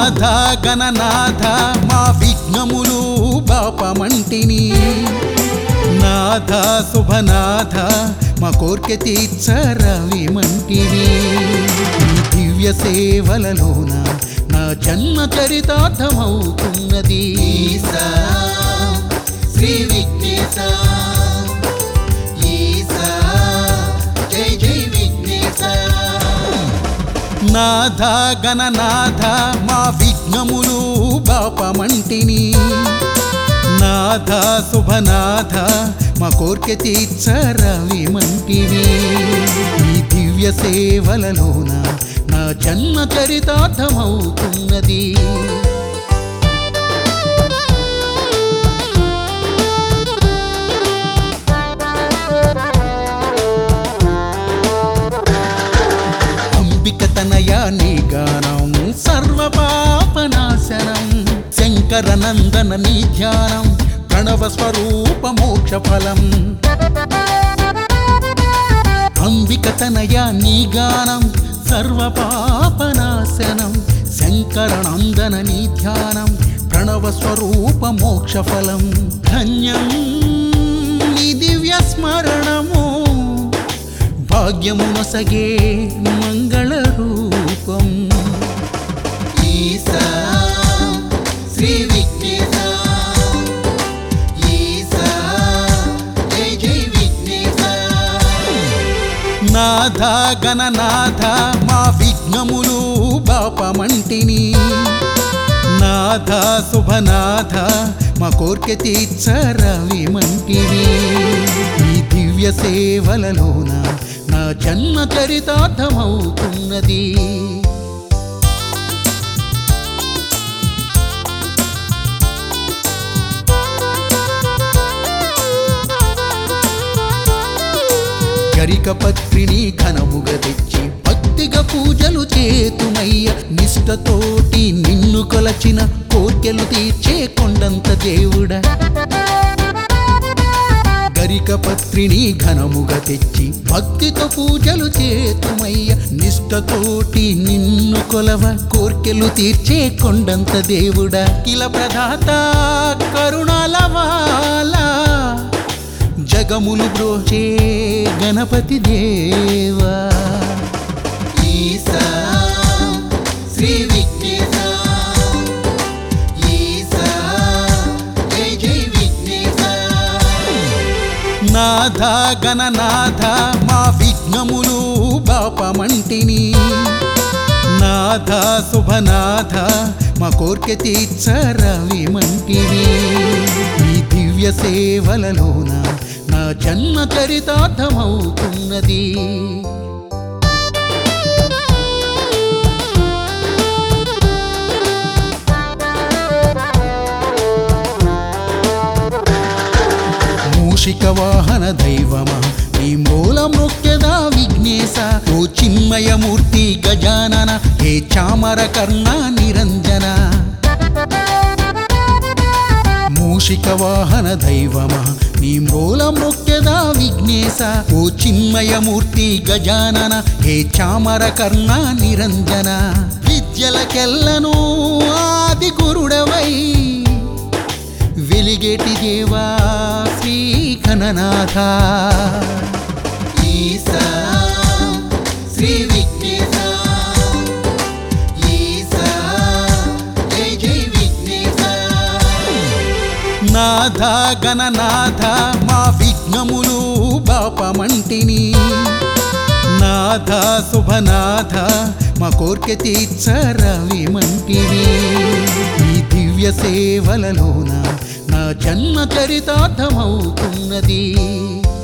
నాథ గణనాథ మా విఘ్నములు బాపమంటిని నాథ శుభనాథ మా కోర్కె తీర్చరవిమంటిని ఈ దివ్య సేవలలోన నా జన్మ చరితార్థమవుతున్నది ఈసా శ్రీ విఘ్నేశ ఈసా జై జై విఘ్నేశ నాథ గణనాథ మా విఘ్నములు బాపమంటిని నాథ శుభనాథ మా కోర్కె తీర్చరవిమంటివి ఈ దివ్య సేవలలోన నా జన్మ చరితార్థమవుతున్నది అంబిక తనయా నీ గానం సర్వపాపనాశనం శంకర నందన నీ ధ్యానం ప్రణవ స్వరూప మోక్ష ఫలం అంబిక తనయా నీ గానం సర్వపాపనాశనం శంకర నందన నీ ధ్యానం ప్రణవ స్వరూప మోక్ష ఫలం ధన్యం నీ దివ్య స్మరణము భాగ్యమునసగే మంగళ రూపం ఈసా శ్రీ విఘ్నేశ ఈసా జై జై విఘ్నేశ నాథ గణనాథ మా విఘ్నములు బాపమంటిని నాథ శుభనాథ మా కోర్కె తీర్చరవిమంటివి ఈ దివ్య సేవలలోన నా జన్మ చరితార్థమవుతున్నది గరిక పత్రిని ఘనముగ తెచ్చి భక్తిగా పూజలు చేతుమయ్య నిష్టతోటి నిన్ను కొలచిన కోర్కెలు తీర్చే కొండంత దేవుడా గరిక పత్రిని ఘనముగా తెచ్చి భక్తితో పూజలు చేతుమయ్య నిష్టతోటి నిన్ను కొలవ కోర్కెలు తీర్చే కొండంత దేవుడా కిల ప్రదాత కరుణాలవాలా జగములు బ్రోచే గణపతి దేవా ఈసా శ్రీ విఘ్నేశ ఈసా జై జై విఘ్నేశ నాథ గణనాథ మా విఘ్నములు బాపమంటిని నాథ శుభనాథ మా కోర్కె తీర్చరవిమంటివి ఈ దివ్య సేవలలోన నా జన్మ చరితార్థమవుతున్నది మూషిక వాహన దైవమా నీ మూల మృక్యదా విఘ్నేశ ఓ చిన్మయమూర్తి గజానన హే చామర కర్ణ నిరంజన మూషిక వాహన దైవమా నీ మూల మృక్యదా విఘ్నేశ ఓ చిన్మయమూర్తి గజానన హే చామర కర్ణ నిరంజన విద్యలకెల్లను ఆది గురుడవై వెలిగేటి దేవా శ్రీ ఘననాథ ఈసా శ్రీ విఘ్నేశ ఈసా జై జై విఘ్నేశ నాథ గణనాథ మా విఘ్నములు బాపమంటిని నాథ శుభనాథ మా కోర్కె తీర్చరవిమంటివి ఈ దివ్య సేవలలోన నా జన్మ చరితార్థమవుతున్నది